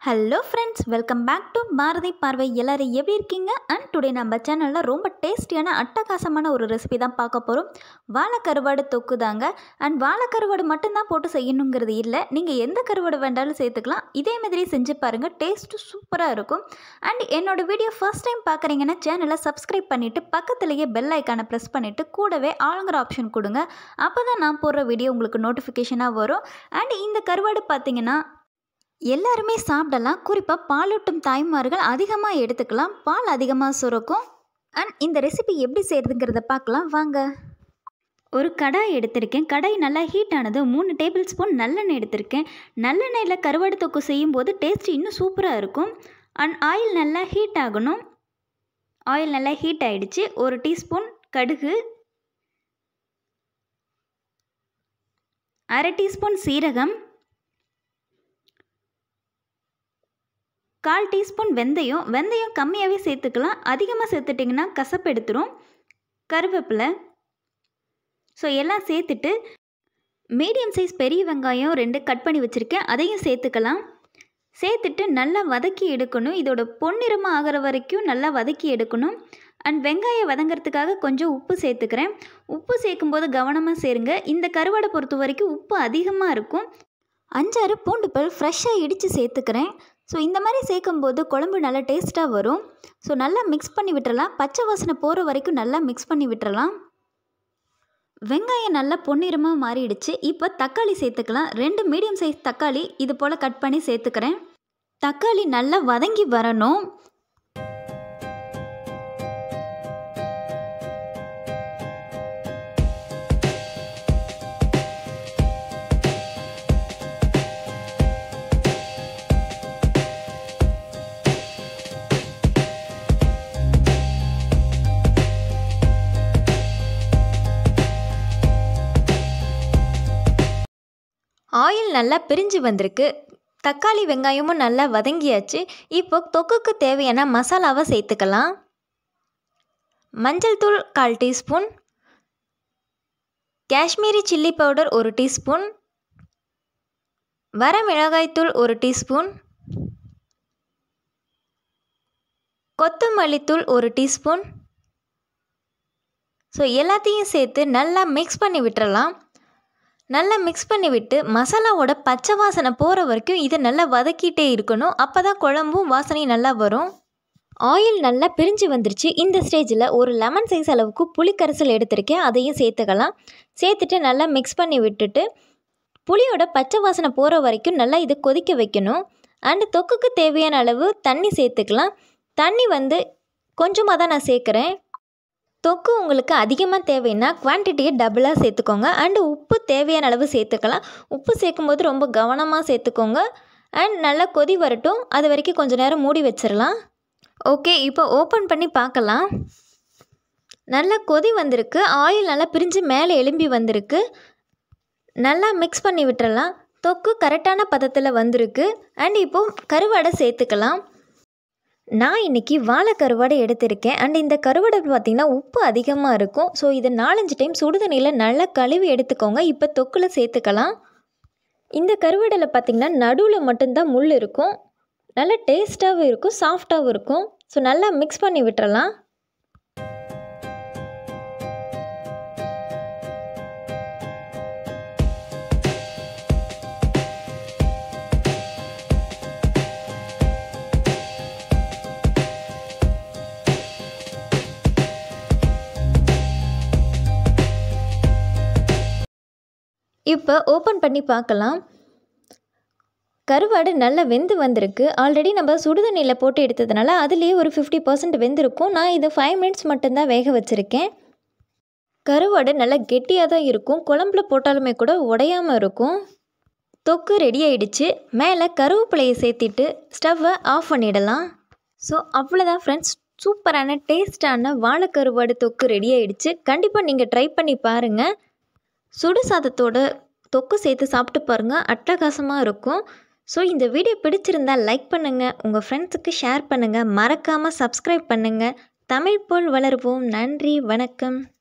hello friends welcome back to Bharathi Paarvai எல்லாரும் எப்படி இருக்கீங்க அண்ட் டுடே நம்ம சேனலில் ரொம்ப டேஸ்டியான அட்டகாசமான ஒரு ரெசிபி தான் பார்க்க போகிறோம் வாழைக்கருவாடு தொக்கு தாங்க அண்ட் வாழைக்கருவாடு மட்டும்தான் போட்டு செய்யணுங்கிறது இல்லை நீங்கள் எந்த கருவாடு வேண்டாலும் சேர்த்துக்கலாம் இதே மாதிரி செஞ்சு பாருங்கள் டேஸ்ட்டு சூப்பராக இருக்கும் அண்ட் என்னோட வீடியோ ஃபர்ஸ்ட் டைம் பார்க்குறீங்கன்னா சேனலை சப்ஸ்கிரைப் பண்ணிவிட்டு பக்கத்துலேயே பெல் ஐக்கானை ப்ரெஸ் பண்ணிவிட்டு கூடவே ஆளுங்கிற ஆப்ஷன் கொடுங்க அப்போ தான் நான் போடுற வீடியோ உங்களுக்கு நோட்டிஃபிகேஷனாக வரும் அண்ட் இந்த கருவாடு பார்த்தீங்கன்னா எல்லாருமே சாப்பிடலாம் குறிப்பாக பாலூட்டும் தாய்மார்கள் அதிகமாக எடுத்துக்கலாம் பால் அதிகமாக சுரக்கும் அண்ட் இந்த ரெசிபி எப்படி செய்கிறதுங்கிறத பார்க்கலாம் வாங்க ஒரு கடாய் எடுத்திருக்கேன் கடாய் நல்லா ஹீட் ஆனது மூணு டேபிள் ஸ்பூன் நல்லெண்ணெய் எடுத்திருக்கேன் நல்லெண்ணெயில் கருவாடு தொக்கு செய்யும்போது டேஸ்ட் இன்னும் சூப்பராக இருக்கும் அண்ட் ஆயில் நல்லா ஹீட் ஆகணும் ஆயில் நல்லா ஹீட் ஆகிடுச்சு ஒரு டீஸ்பூன் கடுகு அரை டீஸ்பூன் சீரகம் கால் டீஸ்பூன் வெந்தயம் வெந்தயம் கம்மியாகவே சேர்த்துக்கலாம் அதிகமாக சேர்த்துட்டிங்கன்னா கசப்பு எடுத்துரும் கருவேப்பிலை ஸோ எல்லாம் சேர்த்துட்டு மீடியம் சைஸ் பெரிய வெங்காயம் ரெண்டு கட் பண்ணி வச்சுருக்கேன் அதையும் சேர்த்துக்கலாம் சேர்த்துட்டு நல்லா வதக்கி எடுக்கணும் இதோட பொன்னிறமாக ஆகிற வரைக்கும் நல்லா வதக்கி எடுக்கணும் அண்ட் வெங்காயம் வதங்கிறதுக்காக கொஞ்சம் உப்பு சேர்த்துக்கிறேன் உப்பு சேர்க்கும்போது கவனமாக சேருங்க இந்த கருவாடை பொறுத்த வரைக்கும் உப்பு அதிகமாக இருக்கும் அஞ்சாறு பூண்டு பல் ஃப்ரெஷ்ஷாக இடித்து சேர்த்துக்கிறேன் ஸோ இந்த மாதிரி சேர்க்கும்போது குழம்பு நல்லா டேஸ்ட்டாக வரும் ஸோ நல்லா மிக்ஸ் பண்ணி விட்டுறலாம் பச்சை வாசனை போகிற வரைக்கும் நல்லா மிக்ஸ் பண்ணி விட்டுறலாம் வெங்காயம் நல்லா பொன்னிறமாக மாறிடுச்சு இப்போ தக்காளி சேர்த்துக்கலாம் ரெண்டு மீடியம் சைஸ் தக்காளி இது போல் கட் பண்ணி சேர்த்துக்கிறேன் தக்காளி நல்லா வதங்கி வரணும் ஆயில் நல்லா பிரிஞ்சு வந்திருக்கு தக்காளி வெங்காயமும் நல்லா வதங்கியாச்சு இப்போ தொக்குக்கு தேவையான மசாலாவை சேர்த்துக்கலாம் மஞ்சள் தூள் கால் டீஸ்பூன் காஷ்மீரி சில்லி பவுடர் ஒரு டீஸ்பூன் வர மிளகாய்த்தூள் ஒரு டீஸ்பூன் கொத்தமல்லித்தூள் ஒரு டீஸ்பூன் ஸோ எல்லாத்தையும் சேர்த்து நல்லா மிக்ஸ் பண்ணி விட்டுறலாம் நல்லா மிக்ஸ் பண்ணி விட்டு மசாலாவோட பச்சை வாசனை போகிற வரைக்கும் இதை நல்லா வதக்கிட்டே இருக்கணும் அப்போ தான் குழம்பும் வாசனை நல்லா வரும் ஆயில் நல்லா பிரிஞ்சு வந்துருச்சு இந்த ஸ்டேஜில் ஒரு லெமன் சைஸ் அளவுக்கு புளிக்கரைசல் எடுத்திருக்கேன் அதையும் சேர்த்துக்கலாம் சேர்த்துட்டு நல்லா மிக்ஸ் பண்ணி விட்டுட்டு புளியோட பச்சை வாசனை போகிற வரைக்கும் நல்லா இதை கொதிக்க வைக்கணும் அண்டு தொக்குக்கு தேவையான அளவு தண்ணி சேர்த்துக்கலாம் தண்ணி வந்து கொஞ்சமாக தான் நான் சேர்க்குறேன் தொக்கு உங்களுக்கு அதிகமாக தேவைன்னா குவான்டிட்டியை டபுளாக சேர்த்துக்கோங்க அண்டு உப்பு தேவையான அளவு சேர்த்துக்கலாம் உப்பு சேர்க்கும்போது ரொம்ப கவனமாக சேர்த்துக்கோங்க அண்ட் நல்லா கொதி வரட்டும் அது வரைக்கும் கொஞ்சம் நேரம் மூடி வச்சிடலாம் ஓகே இப்போ ஓப்பன் பண்ணி பார்க்கலாம் நல்லா கொதி வந்திருக்கு ஆயில் நல்லா பிரிஞ்சு மேலே எலும்பி வந்திருக்கு நல்லா மிக்ஸ் பண்ணி விட்டுறலாம் தொக்கு கரெக்டான பதத்தில் வந்திருக்கு அண்ட் இப்போது கருவாடை சேர்த்துக்கலாம் நான் இன்றைக்கி வாழை கருவாடை எடுத்திருக்கேன் அண்ட் இந்த கருவாடை பார்த்திங்கன்னா உப்பு அதிகமாக இருக்கும் ஸோ இதை நாலஞ்சு டைம் சுடுதண்ணியில் நல்லா கழுவி எடுத்துக்கோங்க இப்போ தொக்கில் சேர்த்துக்கலாம் இந்த கருவாடையில் பார்த்திங்கன்னா நடுவில் மட்டும்தான் முள் இருக்கும் நல்லா டேஸ்ட்டாகவும் இருக்கும் சாஃப்டாகவும் இருக்கும் ஸோ நல்லா மிக்ஸ் பண்ணி விட்டுறலாம் இப்போ ஓப்பன் பண்ணி பார்க்கலாம் கருவாடு நல்லா வெந்து வந்திருக்கு ஆல்ரெடி நம்ம சுடுதண்ணியில் போட்டு எடுத்ததுனால அதுலேயே ஒரு ஃபிஃப்டி பர்சன்ட் வெந்திருக்கும் நான் இது ஃபைவ் மினிட்ஸ் மட்டும்தான் வேக வச்சுருக்கேன் கருவாடு நல்லா கெட்டியாக தான் இருக்கும் குழம்புல போட்டாலுமே கூட உடையாமல் இருக்கும் தொக்கு ரெடி ஆயிடுச்சு மேலே கருவேப்பிலையை சேர்த்திட்டு ஸ்டவ்வை ஆஃப் பண்ணிடலாம் ஸோ அவ்வளோதான் ஃப்ரெண்ட்ஸ் சூப்பரான டேஸ்டான வாழைக்கருவாடு தொக்கு ரெடி ஆயிடுச்சு கண்டிப்பாக நீங்கள் ட்ரை பண்ணி பாருங்கள் சுடு சாதத்தோட தொக்கு சேர்த்து சாப்பிட்டு பாருங்கள் அட்டகாசமாக இருக்கும் ஸோ இந்த வீடியோ பிடிச்சிருந்தால் லைக் பண்ணுங்கள் உங்கள் ஃப்ரெண்ட்ஸுக்கு ஷேர் பண்ணுங்கள் மறக்காமல் சப்ஸ்கிரைப் பண்ணுங்கள் தமிழ் போல் வளருவோம் நன்றி வணக்கம்